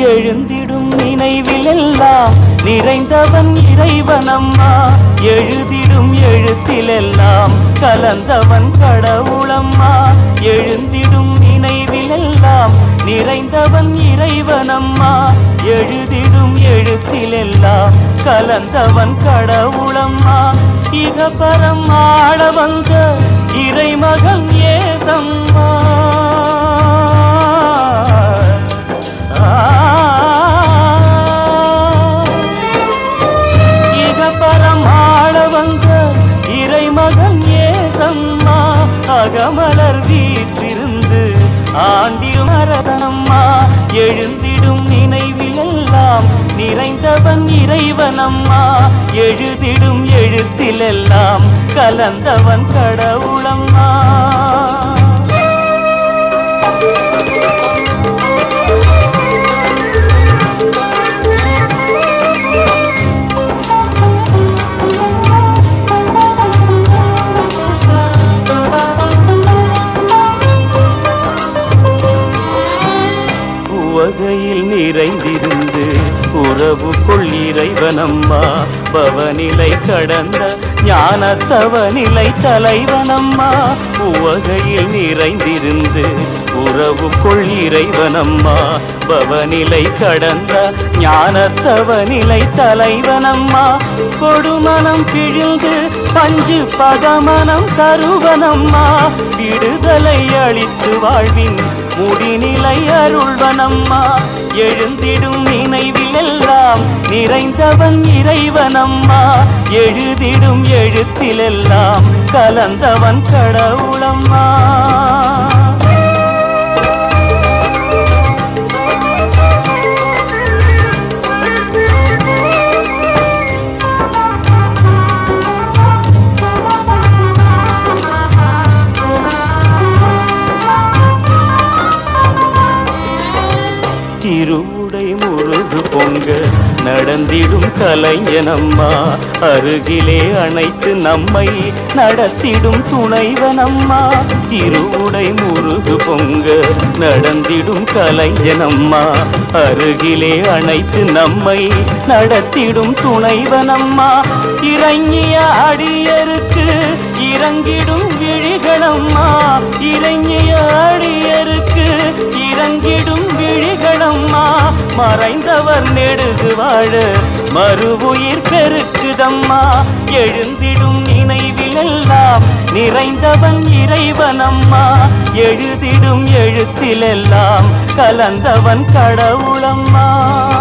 எழுந்திடும் நினைவிலெல்லாம் நிறைந்தவன் இறைவனம்மா எழுதிடும் எழுத்திலெல்லாம் கலந்தவன் கடவுளம்மா எழுந்திடும் நினைவிலெல்லாம் நிறைந்தவன் இறைவனம்மா எழுதிடும் எழுத்திலெல்லாம் கலந்தவன் கடவுளம்மா இகபரம் ஆள வந்த இறைமகன் ஏதம்மா இகபரம் ஆள வந்த இறைமகன் ஏதம்மா அகமலர் வீற்றிருந்து ஆண்டில் மரதனம்மா எழுந்திடும் நினைவிலெல்லாம் நிறைந்தவன் இறைவனம்மா எழுதிடும் எழுத்திலெல்லாம் கலந்தவன் கடவுளம்மா உவகையில் நிறைந்திருந்து உறவு கொள் இறைவனம்மா பவநிலை கடந்த ஞானத்தவநிலை தலைவனம்மா உவகையில் நிறைந்திருந்து உறவு கொள் இறைவனம்மா பவநிலை கடந்த ஞானத்தவநிலை தலைவனம்மா கொடுமனம் பிழிந்து பஞ்சு பகமனம் தருவனம்மா விடுதலை அளித்து வாழ்வின் முடிநிலை அருள்வனம்மா எழுந்திடும் நினைவிலெல்லாம் நிறைந்தவன் இறைவனம்மா எழுதிடும் எழுத்திலெல்லாம் கலந்தவன் கடவுளம்மா திருவுடை முழுது பொங்க நடந்திடும் கலைஞனம்மா அருகிலே அணைத்து நம்மை நடத்திடும் துணைவனம்மா திருவுடை முருகு பொங்க நடந்திடும் கலைஞனம்மா அருகிலே அணைத்து நம்மை நடத்திடும் துணைவனம்மா இறங்கிய அடியருக்கு இறங்கிடும் விழிகளம்மா இறங்கிய அடியருக்கு இறங்கிடும் விழிகளம்மா மறைந்தவர் நெடுகு வாழ மறுவுயிர் பெருக்குதம்மா எழுந்திடும் நினைவிலெல்லாம் நிறைந்தவன் இறைவனம்மா எழுதிடும் எழுத்திலெல்லாம் கலந்தவன் கடவுளம்மா